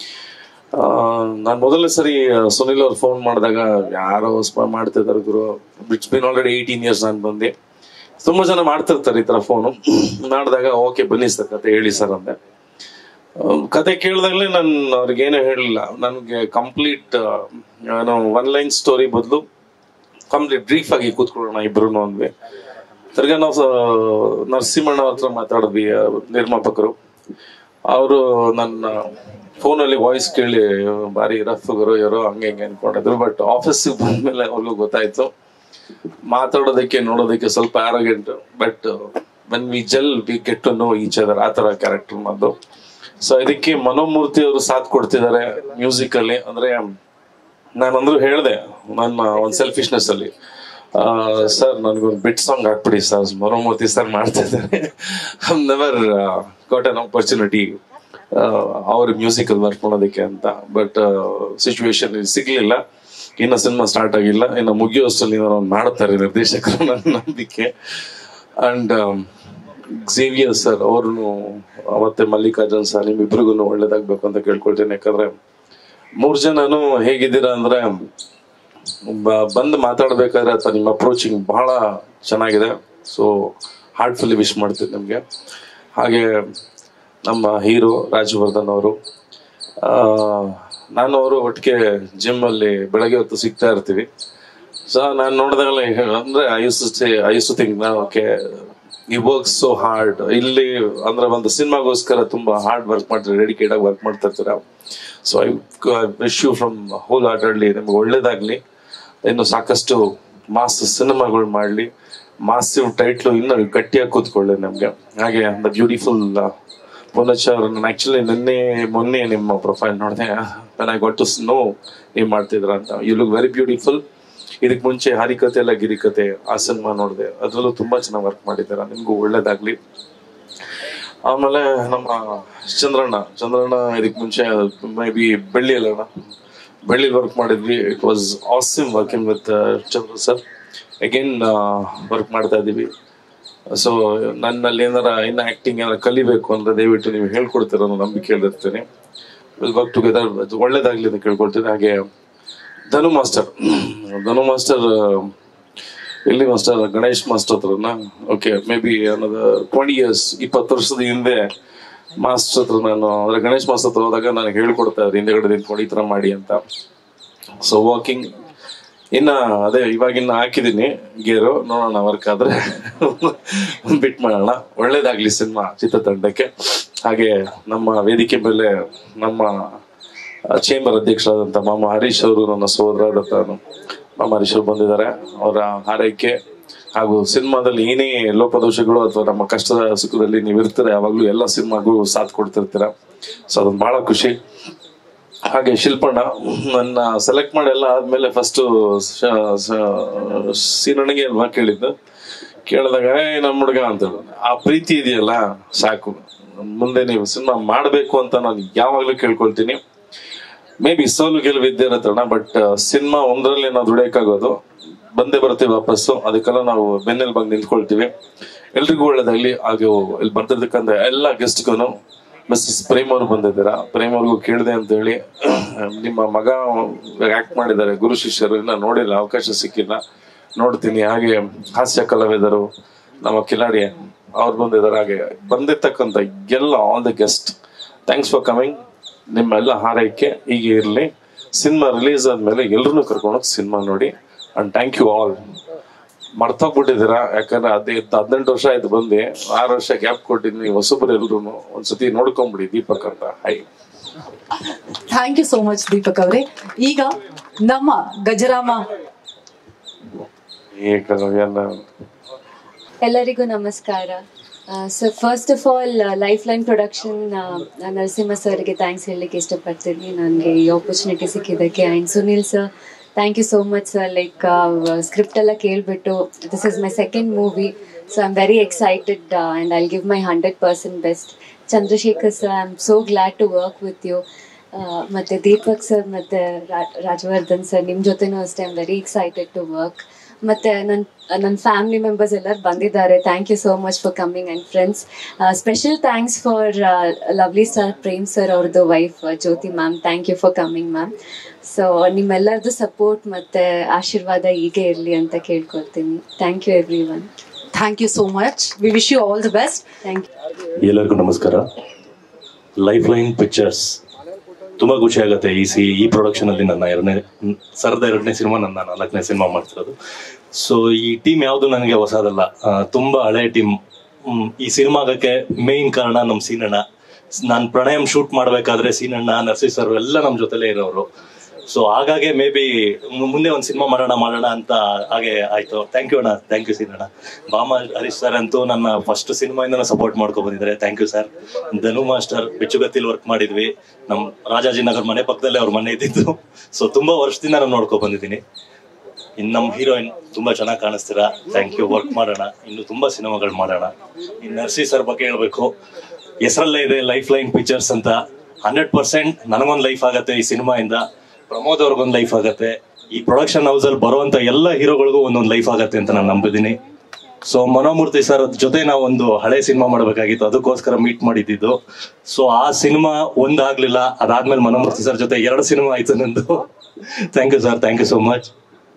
ನಾನು ಮೊದಲನೇ ಸರಿ ಆ, ಸುನಿಲ್ ಅವ್ರು ಫೋನ್ ಮಾಡಿದಾಗ ಯಾರೋ ಸ್ಪ ಮಾಡ್ತಿದ್ದಾರೆ ಗುರು it's been already eighteen years ನಾನು ಬಂದೆ ತುಂಬಾ ಜನ ಮಾಡ್ತಿರ್ತಾರೆ ಈ ತರ ಫೋನು ಮಾಡಿದಾಗ ಓಕೆ ಬನ್ನಿ ಸರ್ ಕತೆ ಹೇಳಿ ಸರ್ ಅಂದೆ ಅಹ್, ಕತೆ ಕೇಳಿದಾಗಲೇ ನಾನು ಅವ್ರಿಗೆ ಏನೂ ಹೇಳಲಿಲ್ಲ ನನಗೆ ಕಂಪ್ಲೀಟ್ ಏನೋ ಒನ್ ಲೈನ್ ಸ್ಟೋರಿ ಬದಲು ಕಂಪ್ಲೀಟ್ ಬ್ರೀಫ್ ಆಗಿ ಕೂತ್ಕೊಳ್ಳೋಣ ಇಬ್ರು ಅಂದ್ವಿ ತಿರ್ಗಾ ನಾವು ಸ- ನರಸಿಂಹಣ್ಣ ಹತ್ರ ಮಾತಾಡಿದ್ವಿ ಆ, ನಿರ್ಮಾಪಕರು ಅವರು ನನ್ನ ಫೋನಲ್ಲಿ ವಾಯ್ಸ್ ಕೇಳಿ ಭಾರಿ ರಫ್ ಗುರು ಇವರು ಹಂಗೆ ಹಿಂಗೆ ಅನ್ಕೊಂಡಿದ್ರು ಬಟ್ ಆಫೀಸಿಗೆ ಬಂದ್ಮೇಲೆ ಅವ್ರಿಗೂ ಗೊತ್ತಾಯ್ತು ಮಾತಾಡೋದಕ್ಕೆ ನೋಡೋದಕ್ಕೆ ಸ್ವಲ್ಪ arrogant but when we gel we get to know each other ಆ ತರ ಕ್ಯಾರೆಕ್ಟರ್ ಮಾತು ಸೊ ಇದಕ್ಕೆ ಮನೋಮೂರ್ತಿ ಅವರು ಸಾಥ್ ಕೊಡ್ತಿದ್ದಾರೆ ಮ್ಯೂಸಿಕ್ ಅಲ್ಲಿ ಅಂದ್ರೆ ನಾನಂದ್ರು ಹೇಳ್ದೆ ನನ್ನ ಒಂದು ಸೆಲ್ಫಿಶ್ನೆಸ್ ಅಲ್ಲಿ ಸರ್ ನನಗೊಂದು ಬಿಟ್ ಸಾಂಗ್ ಹಾಕ್ಬಿಡಿ ಸರ್ ಮನೋಮೂರ್ತಿ ಸರ್ ಮಾಡ್ತಾ ಇದ್ದಾರೆ I never got an opportunity ಅವ್ರ ಮ್ಯೂಸಿಕ್ ಅಲ್ಲಿ ವರ್ಕ್ ಮಾಡೋದಕ್ಕೆ ಅಂತ ಬಟ್ ಸಿಚುವೇಶನ್ ಸಿಗ್ಲಿಲ್ಲ ಇನ್ನು ಸಿನಿಮಾ ಸ್ಟಾರ್ಟ್ ಆಗಿಲ್ಲ ಇನ್ನು ಮುಗಿಯೋಷ್ಟರಲ್ಲಿ ನಾನು ಮಾಡ್ತಾರೆ ನಿರ್ದೇಶಕರು ನನ್ನ ನಂಬಿಕೆ ಅಂಡ್ ಝೇವಿಯರ್ ಸರ್ ಅವ್ರನ್ನು ಮತ್ತೆ ಮಲ್ಲಿಕಾರ್ಜುನ್ ಸರ್ ನಿಮ್ಮಿಬ್ರಿಗೂ ಒಳ್ಳೇದಾಗ್ಬೇಕು ಅಂತ ಕೇಳ್ಕೊಳ್ತೀನಿ ಯಾಕಂದ್ರೆ ಮೂರ್ ಜನನು ಹೇಗಿದ್ದೀರಾ ಅಂದ್ರೆ ಬ- ಬಂದು ಮಾತಾಡ್ಬೇಕಾದ್ರೆ ಅಥವಾ ನಿಮ್ಮ ಅಪ್ರೋಚಿಂಗ್ ಬಹಳ ಚೆನ್ನಾಗಿದೆ ಸೊ ಹಾರ್ಟ್ಫುಲ್ಲಿ ವಿಶ್ ಮಾಡ್ತೀನಿ ನಿಮಗೆ ಹಾಗೆ ನಮ್ಮ ಹೀರೋ ರಾಜವರ್ಧನ್ ಅವರು ಆ, ನಾನು ಅವರು ಒಟ್ಟಿಗೆ ಜಿಮ್ ಅಲ್ಲಿ ಬೆಳಗ್ಗೆ ಹೊತ್ತು ಸಿಗ್ತಾ ಇರ್ತೀವಿ ಸೊ ನಾನು ನೋಡಿದಾಗಲೇ ಅಂದ್ರೆ I use I use think okay ಈ ವರ್ಕ್ ಸೋ ಹಾರ್ಡ್ ಇಲ್ಲಿ ಅಂದ್ರೆ ಒಂದು ಸಿನಿಮಾಗೋಸ್ಕರ ತುಂಬಾ ಹಾರ್ಡ್ ವರ್ಕ್ ಮಾಡ್ತಾರೆ ಡೆಡಿಕೇಟ್ ಆಗಿ ವರ್ಕ್ ಮಾಡ್ತಾ ಇರ್ತೀರ so I wish you from whole ಹಾರ್ಟಲ್ಲಿ ನಿಮ್ಗೆ ಒಳ್ಳೇದಾಗ್ಲಿ ಇನ್ನು ಸಾಕಷ್ಟು ಮಾಸ್ ಸಿನಿಮಾಗಳು ಮಾಡಲಿ ಮಾಸಿವ್ ಟೈಟ್ಲು ಇನ್ನೂ ಗಟ್ಟಿಯಾಗಿ ಕೂತ್ಕೊಳ್ಳಿ ನಮಗೆ ಹಾಗೆ ದ ಬ್ಯೂಟಿಫುಲ್ ಪುನಃ ನಾನು ಆಕ್ಚುಲಿ ನಿನ್ನೆ ಮೊನ್ನೆ ನಿಮ್ಮ ಪ್ರೊಫೈಲ್ ನೋಡಿದೆ ನಾನು ಐ ಗಾಟ್ ಟು ನೋ ನೀವು ಮಾಡ್ತಿದ್ರ ಅಂತ ಯು ಲುಕ್ ವೆರಿ ಬ್ಯೂಟಿಫುಲ್ ಇದಕ್ ಮುಂಚೆ ಹರಿಕತೆ ಎಲ್ಲ ಗಿರಿಕತೆ ಆ ಸಿನಿಮಾ ನೋಡಿದೆ ಅದ್ರಲ್ಲೂ ತುಂಬಾ ಚೆನ್ನಾಗಿ ವರ್ಕ್ ಮಾಡಿದ್ದೀರಾ ನಿಮ್ಗೂ ಒಳ್ಳೇದಾಗ್ಲಿ ಆಮೇಲೆ ನಮ್ಮ ಚಂದ್ರಣ್ಣ ಚಂದ್ರಣ್ಣ ಇದಕ್ ಮುಂಚೆ ಮೇ ಬಿ ಬೆಳ್ಳಿ ಅಲ್ಲಣ್ಣ ಬೆಳ್ಳಿ ವರ್ಕ್ ಮಾಡಿದ್ವಿ it was awesome working with Chandra sir again work ಮಾಡ್ತಾ ಇದೀವಿ ಸೊ ನನ್ನಲ್ಲಿ ಏನಾರ ಇನ್ನು ಆಕ್ಟಿಂಗ್ ಏನಾರ ಕಲಿಬೇಕು ಅಂದ್ರೆ ದಯವಿಟ್ಟು ನೀವು ಹೇಳ್ಕೊಡ್ತೀರ ಅನ್ನೋ ನಂಬಿಕೆಯಲ್ಲಿ ಇರ್ತೇನೆ ವಿಲ್ ವರ್ಕ್ ಟುಗೆದರ್ ಒಳ್ಳೇದಾಗ್ಲಿ ಅಂತ ಕೇಳ್ಕೊಳ್ತೀನಿ ಹಾಗೆ ಧನು ಮಾಸ್ಟರ್ ಧನು ಮಾಸ್ಟರ್ ಎಲ್ಲಿ ಮಾಸ್ಟರ್ ಗಣೇಶ್ ಮಾಸ್ಟರ್ ಹತ್ರನ ಓಕೆ ಮೇ ಬಿ ಅನ್ನೋದು ಟ್ವೆಂಟಿ ಇಯರ್ಸ್ ಇಪ್ಪತ್ತು ವರ್ಷದ ಹಿಂದೆ ಮಾಸ್ಟರ್ ಹತ್ರ ನಾನು ಅಂದ್ರೆ ಗಣೇಶ್ ಮಾಸ್ಟರ್ ಹತ್ರ ಹೋದಾಗ ನನಗೆ ಹೇಳ್ಕೊಡ್ತಾ ಇದ್ರು ಹಿಂದೆಗಡೆ ನಿಂತ್ಕೊಂಡು ಈ ತರ ಮಾಡಿ ಅಂತ ಸೊ ವಾಕಿಂಗ್ ಇನ್ನ ಅದೇ ಇವಾಗಿನ್ನ ಹಾಕಿದೀನಿ ಗೇರು ನೋಡೋಣ ವರ್ಕ್ ಆದ್ರೆ ಬಿಟ್ ಮಾಡೋಣ ಒಳ್ಳೇದಾಗ್ಲಿ ಸಿನಿಮಾ ಚಿತ್ರತಂಡಕ್ಕೆ ಹಾಗೆ ನಮ್ಮ ವೇದಿಕೆ ಮೇಲೆ ನಮ್ಮ ಚೇಂಬರ್ ಅಧ್ಯಕ್ಷರಾದಂತ ಮಾಮ ಹರೀಶ್ ಅವರು ನನ್ನ ಸಹೋದರ ಮಾಮ ಹರೀಶ್ ಅವರು ಬಂದಿದ್ದಾರೆ ಅವರ ಹಾರೈಕೆ ಹಾಗೂ ಸಿನಿಮಾದಲ್ಲಿ ಏನೇ ಲೋಪದೋಷಗಳು ಅಥವಾ ನಮ್ಮ ಕಷ್ಟದ ಸುಖದಲ್ಲಿ ನೀವು ಇರ್ತೀರ ಯಾವಾಗ್ಲೂ ಎಲ್ಲ ಸಿನಿಮಾಗೂ ಸಾಥ್ ಕೊಡ್ತಿರ್ತೀರ ಸೊ ಅದೊಂದು ಬಹಳ ಖುಷಿ ಹಾಗೆ ಶಿಲ್ಪಣ್ಣ ನನ್ನ ಸೆಲೆಕ್ಟ್ ಮಾಡಿ ಎಲ್ಲ ಆದ್ಮೇಲೆ ಫಸ್ಟ್ ಸೀನಣ್ಣಗೆ ಅಲ್ವಾ ಕೇಳಿದ್ದು ಕೇಳಿದಾಗ ಏ ನಮ್ಮ ಹುಡುಗ ಅಂತ ಹೇಳಿದ. ಆ ಪ್ರೀತಿ ಇದೆಯಲ್ಲ ಸಾಕು ಮುಂದೆ ನೀವು ಸಿನಿಮಾ ಮಾಡಬೇಕು ಅಂತ ನಾನು ಯಾವಾಗ್ಲೂ ಕೇಳ್ಕೊಳ್ತೀನಿ ಮೇ ಬಿ ಸೋಲು ಗೆಲುವು ಇದ್ದೇ ಇರತ್ತಣ್ಣ ಬಟ್ ಸಿನಿಮಾ ಒಂದರಲ್ಲಿ ನಾವು ದುಡಿಯಕ್ಕಾಗೋದು ಬಂದೇ ಬರ್ತೀವಿ ವಾಪಸ್ಸು ಅದಕ್ಕೆಲ್ಲ ನಾವು ಬೆನ್ನೆಲ್ ಬಂದು ನಿಂತ್ಕೊಳ್ತೀವಿ ಎಲ್ರಿಗೂ ಒಳ್ಳೇದಾಗ್ಲಿ ಹಾಗೆ ಇಲ್ಲಿ ಬರ್ತಿರ್ತಕ್ಕಂಥ ಎಲ್ಲ ಗೆಸ್ಟ್ಗೂ ಮಿಸ್ಸಸ್ ಪ್ರೇಮ್ ಅವರು ಬಂದಿದ್ದೀರಾ ಪ್ರೇಮ್ ಅವ್ರಿಗೂ ಕೇಳಿದೆ ಅಂತ ಹೇಳಿ ನಿಮ್ಮ ಮಗ ಆಕ್ಟ್ ಮಾಡಿದ್ದಾರೆ ಗುರು ಶಿಷ್ಯರು ಇನ್ನ ನೋಡಿಲ್ಲ ಅವಕಾಶ ಸಿಕ್ಕಿಲ್ಲ ನೋಡ್ತೀನಿ ಹಾಗೆ ಹಾಸ್ಯ ಕಲಾವಿದರು ನಮ್ಮ ಕಿಲಾಡಿ ಅವ್ರು ಬಂದಿದ್ದಾರೆ ಹಾಗೆ ಬಂದಿರ್ತಕ್ಕಂಥ ಎಲ್ಲ all the guest thanks for coming ನಿಮ್ಮೆಲ್ಲ ಹಾರೈಕೆ ಹೀಗೆ ಇರಲಿ ಸಿನಿಮಾ ರಿಲೀಸ್ ಆದ್ಮೇಲೆ ಎಲ್ಲರನ್ನೂ ಕರ್ಕೊಂಡು ಸಿನಿಮಾ ನೋಡಿ ಅಂಡ್ ಥ್ಯಾಂಕ್ ಯು ಆಲ್ ಮರ್ತೋಗ್ಬಿಟ್ಟಿದ್ದೀರಾ ಯಾಕಂದ್ರೆ ಅದೇ ಹದಿನೆಂಟು ವರ್ಷ ಆಯ್ತು ಬಂದು ಆರು ವರ್ಷ ಗ್ಯಾಪ್ ಕೊಟ್ಟಿದ್ದೀನಿ ಹೊಸಬ್ರು ಎಲ್ರು ಒಂದ್ಸತಿ ನೋಡ್ಕೊಂಬಿಡಿ ದೀಪಕ್ ಅಂತ hi thank you so much Deepak ಅವರೇ ಈಗ ನಮ್ಮ ಗಜರಾಮ ಏಕಲ್ಲ ಎಲ್ಲರಿಗೂ ನಮಸ್ಕಾರ so first of all Life Line production Narasimha ಸರ್ಗೆ ಥ್ಯಾಂಕ್ಸ್ ಹೇಳಲಿಕ್ಕೆ ಇಷ್ಟಪಡ್ತೀನಿ ನನಗೆ ಈ ಆಪರ್ಚುನಿಟಿ ಸಿಕ್ಕಿದ್ದಕ್ಕೆ and Sunil sir thank you so much sir like script ಎಲ್ಲ ಕೇಳಿಬಿಟ್ಟು this is my second movie so I am very excited and I'll give my hundred percent best Chandrashekar sir I am so glad to work with you ಮತ್ತು ದೀಪಕ್ ಸರ್ ಮತ್ತು ರಾಜವರ್ಧನ್ ಸರ್ ನಿಮ್ಮ ಜೊತೆನೂ ಅಷ್ಟೇ I am very excited to work ಮತ್ತು ನನ್ನ ನನ್ನ ಫ್ಯಾಮಿಲಿ ಮೆಂಬರ್ಸ್ ಎಲ್ಲರೂ ಬಂದಿದ್ದಾರೆ thank you so much for coming and friends special thanks for lovely sir Prem sir ಅವ್ರದ್ದು wife Jyothi ma'am thank you for coming ma'am so ನಿಮ್ಮೆಲ್ಲರದ್ದು ಸಪೋರ್ಟ್ ಮತ್ತು ಆಶೀರ್ವಾದ ಹೀಗೆ ಇರಲಿ ಅಂತ ಕೇಳ್ಕೊಳ್ತೀನಿ thank you everyone thank you so much we wish you all the best thank you ಎಲ್ಲರಿಗೂ ನಮಸ್ಕಾರ ಲೈಫ್ ಲೈನ್ ಪಿಕ್ಚರ್ಸ್ ತುಂಬಾ ಖುಷಿ ಆಗುತ್ತೆ ಈ ಸಿ ಈ ಪ್ರೊಡಕ್ಷನ್ ಅಲ್ಲಿ ನನ್ನ ಎರಡನೇ ಸರದ ಎರಡನೇ ಸಿನಿಮಾ ನನ್ನ ನಾಲ್ಕನೇ ಸಿನಿಮಾ ಮಾಡ್ತಿರೋದು ಸೊ ಈ ಟೀಮ್ ಯಾವುದು ನನಗೆ ಹೊಸದಲ್ಲ ಆ, ತುಂಬಾ ಹಳೆ ಟೀಮ್ ಈ ಸಿನಿಮಾ ಆಗಕ್ಕೆ ಮೇನ್ ಕಾರಣ ನಮ್ಮ ಸೀನಣ್ಣ ನಾನು ಪ್ರಣಯಂ ಶೂಟ್ ಮಾಡ್ಬೇಕಾದ್ರೆ ಸೀನಣ್ಣ ನರಸಿ ಸರ್ ಎಲ್ಲ ನಮ್ಮ ಜೊತೆಲೇ ಇರೋರು ಸೊ ಹಾಗಾಗಿ ಮೇ ಬಿ ಮುಂದೆ ಒಂದು ಸಿನಿಮಾ ಮಾಡೋಣ ಮಾಡೋಣ ಅಂತ ಹಾಗೆ ಆಯ್ತು ಥ್ಯಾಂಕ್ ಯು ಅಣ್ಣ ಥ್ಯಾಂಕ್ ಯು ಸೀನಣ್ಣ ಬಾಮ ಹರೀಶ್ ಸರ್ ಅಂತೂ ನನ್ನ ಫಸ್ಟ್ ಸಿನಿಮಾಯಿಂದ ಸಪೋರ್ಟ್ ಮಾಡ್ಕೊ ಬಂದಿದ್ದಾರೆ thank you sir Dhanu master ಬಿಚ್ಚುಗತ್ತಿಲ್ ವರ್ಕ್ ಮಾಡಿದ್ವಿ ನಮ್ಮ ರಾಜಾಜಿನಗರ್ ಮನೆ ಪಕ್ಕದಲ್ಲೇ ಅವ್ರ ಮನೆ ಇದ್ದಿದ್ದು ಸೊ ತುಂಬಾ ವರ್ಷದಿಂದ ನಾನು ನೋಡ್ಕೊ ಬಂದಿದ್ದೀನಿ ಇನ್ನು ನಮ್ಮ ಹೀರೋಯಿನ್ ತುಂಬಾ ಚೆನ್ನಾಗಿ ಕಾಣಿಸ್ತೀರಾ ಥ್ಯಾಂಕ್ ಯು ವರ್ಕ್ ಮಾಡೋಣ ಇನ್ನು ತುಂಬಾ ಸಿನಿಮಾಗಳು ಮಾಡೋಣ ಇನ್ನು ನರ್ಸಿ ಸರ್ ಬಗ್ಗೆ ಹೇಳ್ಬೇಕು ಹೆಸರಲ್ಲೇ ಇದೆ ಲೈಫ್ ಲೈನ್ ಪಿಕ್ಚರ್ಸ್ ಅಂತ ಹಂಡ್ರೆಡ್ ಪರ್ಸೆಂಟ್ ನನಗೊಂದು ಲೈಫ್ ಆಗತ್ತೆ ಈ ಸಿನಿಮಾಯಿಂದ ಪ್ರಮೋದ್ ಅವ್ರಿಗೊಂದು ಲೈಫ್ ಆಗತ್ತೆ ಈ ಪ್ರೊಡಕ್ಷನ್ ಹೌಸ್ ಅಲ್ಲಿ ಬರುವಂತ ಎಲ್ಲ ಹೀರೋಗಳಿಗೂ ಒಂದೊಂದು ಲೈಫ್ ಆಗತ್ತೆ ಅಂತ ನಾನು ನಂಬಿದ್ದೀನಿ ಸೊ ಮನೋಮೂರ್ತಿ ಸರ್ ಜೊತೆ ನಾವು ಒಂದು ಹಳೆ ಸಿನಿಮಾ ಮಾಡಬೇಕಾಗಿತ್ತು ಅದಕ್ಕೋಸ್ಕರ ಮೀಟ್ ಮಾಡಿದ್ದು ಸೊ ಆ ಸಿನಿಮಾ ಒಂದಾಗ್ಲಿಲ್ಲ ಅದಾದ್ಮೇಲೆ ಮನೋಮೂರ್ತಿ ಸರ್ ಜೊತೆ ಎರಡು ಸಿನಿಮಾ ಆಯ್ತು ನಂದು thank you sir thank you so much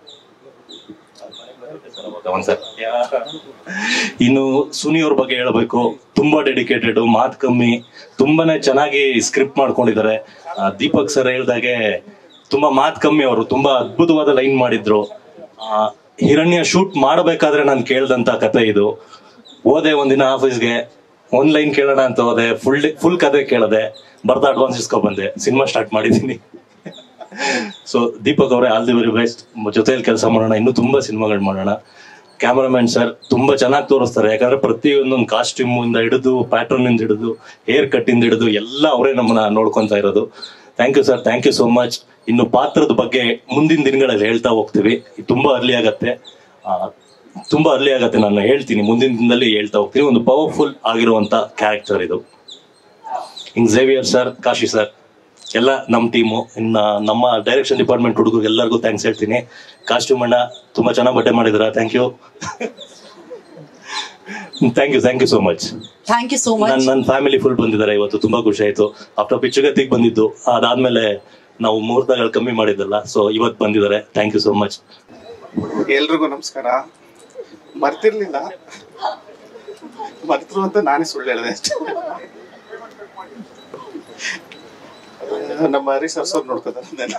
sir ಇನ್ನು ಸುನಿ ಅವ್ರ ಬಗ್ಗೆ ಹೇಳಬೇಕು ತುಂಬಾ ಡೆಡಿಕೇಟೆಡ್ ಮಾತ್ ಕಮ್ಮಿ ತುಂಬಾನೇ ಚೆನ್ನಾಗಿ ಸ್ಕ್ರಿಪ್ಟ್ ಮಾಡ್ಕೊಂಡಿದ್ದಾರೆ ಆ, ದೀಪಕ್ ಸರ್ ಹೇಳ್ದಾಗೆ ತುಂಬಾ ಮಾತ್ ಕಮ್ಮಿ ಅವರು ತುಂಬಾ ಅದ್ಭುತವಾದ ಲೈನ್ ಮಾಡಿದ್ರು ಆ, ಹಿರಣ್ಯ ಶೂಟ್ ಮಾಡಬೇಕಾದ್ರೆ ನಾನು ಕೇಳ್ದಂತ ಕತೆ ಇದು ಹೋದೆ ಒಂದಿನ ಆಫೀಸ್ಗೆ ಒಂದ್ ಲೈನ್ ಕೇಳೋಣ ಅಂತ ಹೋದೆ ಫುಲ್ ಫುಲ್ ಕತೆ ಕೇಳದೆ ಬರ್ತಾ ಅಡ್ವಾನ್ಸ್ ಇಸ್ಕೊ ಬಂದೆ ಸಿನಿಮಾ ಸ್ಟಾರ್ಟ್ ಮಾಡಿದ್ದೀನಿ ಸೊ ದೀಪಕ್ ಅವರೇ ಆಲ್ ದಿ ವೆರಿ ಬೆಸ್ಟ್ ಜೊತೆಯಲ್ಲಿ ಕೆಲಸ ಮಾಡೋಣ ಇನ್ನೂ ತುಂಬಾ ಸಿನಿಮಾಗಳು ಮಾಡೋಣ ಕ್ಯಾಮರಾಮನ್ ಸರ್ ತುಂಬಾ ಚೆನ್ನಾಗಿ ತೋರಿಸ್ತಾರೆ ಯಾಕಂದ್ರೆ ಪ್ರತಿಯೊಂದೊಂದು ಕಾಸ್ಟ್ಯೂಮ್ ಇಂದ ಹಿಡಿದು ಪ್ಯಾಟರ್ನ್ ಇಂದ ಹಿಡಿದು ಹೇರ್ ಕಟ್ ಇಂದ ಹಿಡಿದು ಎಲ್ಲ ಅವರೇ ನಮ್ಮನ್ನ ನೋಡ್ಕೊಂತ ಇರೋದು thank you sir thank you so much ಇನ್ನು ಪಾತ್ರದ ಬಗ್ಗೆ ಮುಂದಿನ ದಿನಗಳಲ್ಲಿ ಹೇಳ್ತಾ ಹೋಗ್ತೀವಿ ಇದು ತುಂಬಾ ಅರ್ಲಿ ಆಗತ್ತೆ ಆ, ತುಂಬಾ ಅರ್ಲಿ ಆಗತ್ತೆ ನಾನು ಹೇಳ್ತೀನಿ ಮುಂದಿನ ದಿನದಲ್ಲಿ ಹೇಳ್ತಾ ಹೋಗ್ತೀನಿ ಒಂದು ಪವರ್ಫುಲ್ ಆಗಿರುವಂತ ಕ್ಯಾರೆಕ್ಟರ್ ಇದು ಹಿಂಗ್ ಝೇವಿಯರ್ ಸರ್ ಕಾಶಿ ಸರ್ ಎಲ್ಲ ನಮ್ಮ ಟೀಮು ಇನ್ನ ನಮ್ಮ ಡೈರೆಕ್ಷನ್ ಡಿಪಾರ್ಟ್ಮೆಂಟ್ ಹುಡುಗರು ಎಲ್ಲರಿಗೂ ಥ್ಯಾಂಕ್ಸ್ ಹೇಳ್ತೀನಿ ಕಾಸ್ಟ್ಯೂಮ್ ಅಣ್ಣ ತುಂಬಾ ಚೆನ್ನಾಗಿ ಬಟ್ಟೆ ಮಾಡಿದ್ರ thank you thank you thank you so much thank you so much ನನ್ನ ನನ್ನ ಫ್ಯಾಮಿಲಿ ಫುಲ್ ಬಂದಿದ್ದಾರೆ ಇವತ್ತು ತುಂಬಾ ಖುಷಿ ಆಯ್ತು ಆಫ್ಟರ್ ಪಿಚ್ಚುಗತ್ತಿಗೆ ಬಂದಿದ್ದು ಅದಾದ್ಮೇಲೆ ನಾವು ಮುಹೂರ್ತಗಳು ಕಮ್ಮಿ ಮಾಡಿದ್ದಲ್ಲ ಸೊ ಇವತ್ತು ಬಂದಿದ್ದಾರೆ ಥ್ಯಾಂಕ್ ಯು ಸೋ ಮಚ್ ಎಲ್ರಿಗೂ ನಮಸ್ಕಾರ ಮರ್ತಿರ್ಲಿಲ್ಲ ಮರ್ತರು ಅಂತ ನಾನೇ ಸುಳ್ಳು ಹೇಳಿದೆ ಅಷ್ಟೇ ನಮ್ಮ ಹರಿ ಸರ್ ಸರ್ ನೋಡ್ಕೋತಾರೆ ಅದನ್ನ.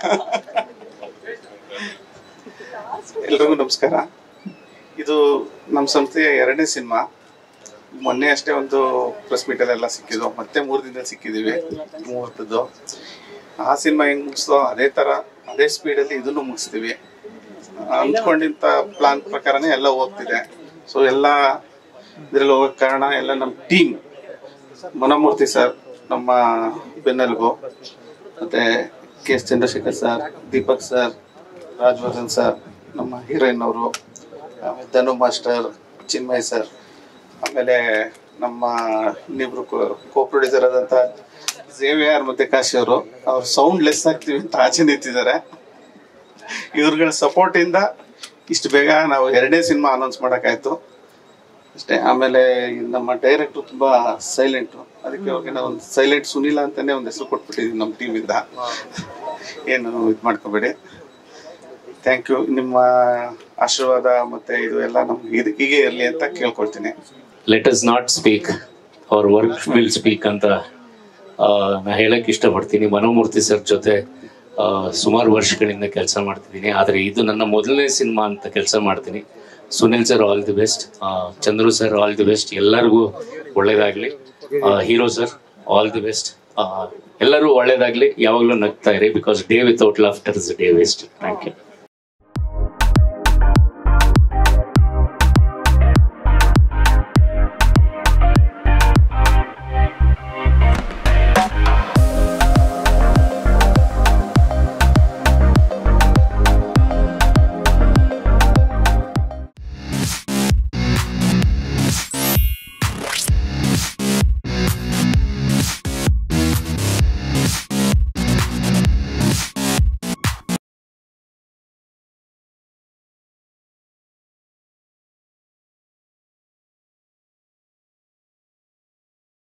ಎಲ್ರಿಗೂ ನಮಸ್ಕಾರ ಇದು ನಮ್ಮ ಸಂಸ್ಥೆಯ ಎರಡನೇ ಸಿನಿಮಾ ಮೊನ್ನೆ ಅಷ್ಟೇ ಒಂದು ಪ್ರೆಸ್ ಮೀಟಲ್ಲೆಲ್ಲ ಸಿಕ್ಕಿದ್ವು ಮತ್ತೆ ಮೂರು ದಿನದಲ್ಲಿ ಸಿಕ್ಕಿದ್ದೀವಿ ಮುಹೂರ್ತದ್ದು ಆ ಸಿನಿಮಾ ಹೆಂಗ್ ಮುಗಿಸ್ತೋ ಅದೇ ಥರ ಅದೇ ಸ್ಪೀಡಲ್ಲಿ ಇದನ್ನು ಮುಗಿಸ್ತೀವಿ ಅಂದ್ಕೊಂಡಿಂತ ಪ್ಲಾನ್ ಪ್ರಕಾರನೇ ಎಲ್ಲ ಹೋಗ್ತಿದೆ ಸೊ ಎಲ್ಲ ಇದ್ರಲ್ಲಿ ಹೋಗಕ್ ಕಾರಣ ಎಲ್ಲ ನಮ್ಮ ಟೀಮ್ ಮನಮೂರ್ತಿ ಸರ್ ನಮ್ಮ ಬೆನ್ನೆಲುಬು ಮತ್ತೆ K S Chandrashekar sir Deepak sir Rajavardhan sir ನಮ್ಮ ಹೀರೋಯಿನ್ ಅವರು ಆಮೇಲೆ ಧನು ಮಾಸ್ಟರ್ ಚಿನ್ಮಯ್ ಸರ್ ಆಮೇಲೆ ನಮ್ಮ ಇನ್ನಿಬ್ರು ಕೋ ಪ್ರೊಡ್ಯೂಸರ್ ಆದಂತ ಜೇವಿಆರ್ ಮತ್ತೆ ಕಾಶಿ ಅವರು ಅವ್ರು ಸೌಂಡ್ ಲೆಸ್ ಆಗ್ತೀವಿ ಅಂತ ಆಚೆ ನಿಂತಿದ್ದಾರೆ ಇವ್ರಗಳ ಸಪೋರ್ಟ್ ಇಂದ ಇಷ್ಟು ಬೇಗ ನಾವು ಎರಡನೇ ಸಿನಿಮಾ ಅನೌನ್ಸ್ ಮಾಡೋಕ್ಕಾಯ್ತು ಅಷ್ಟೇ ಆಮೇಲೆ ಈ ನಮ್ಮ ಡೈರೆಕ್ಟರ್ ತುಂಬಾ ಸೈಲೆಂಟ್ ಅದಕ್ಕೆ ಅವ್ರಿಗೆ ನಾವು ಒಂದು ಸೈಲೆಂಟ್ ಸುನಿಲ ಅಂತಾನೆ ಒಂದು ಹೆಸರು ಕೊಟ್ಬಿಟ್ಟಿದ್ವಿ ನಮ್ಮ ಟೀಮಿಂದ ಏನು ಇದು ಮಾಡ್ಕೋಬೇಡಿ ಥ್ಯಾಂಕ್ ಯು ನಿಮ್ಮ ಆಶೀರ್ವಾದ ಮತ್ತೆ ಇದು ಎಲ್ಲ ನಮ್ಗೆ ಇದು ಹೀಗೆ ಇರಲಿ ಅಂತ ಕೇಳ್ಕೊಳ್ತೀನಿ let us not speak our work will speak ಅಂತ ಆ, ನಾ ಹೇಳಕ್ ಇಷ್ಟಪಡ್ತೀನಿ ಮನೋಮೂರ್ತಿ ಸರ್ ಜೊತೆ ಆ, ಸುಮಾರು ವರ್ಷಗಳಿಂದ ಕೆಲಸ ಮಾಡ್ತಿದ್ದೀನಿ ಆದರೆ ಇದು ನನ್ನ ಮೊದಲನೇ ಸಿನಿಮಾ ಅಂತ ಕೆಲಸ ಮಾಡ್ತೀನಿ Sunil sir all the best Chandru sir all the best ಎಲ್ಲರಿಗೂ ಒಳ್ಳೇದಾಗ್ಲಿ hero sir all the best ಎಲ್ಲರೂ ಒಳ್ಳೇದಾಗ್ಲಿ ಯಾವಾಗಲೂ ನಗ್ತಾ ಇರಿ because day without laughter is day waste thank you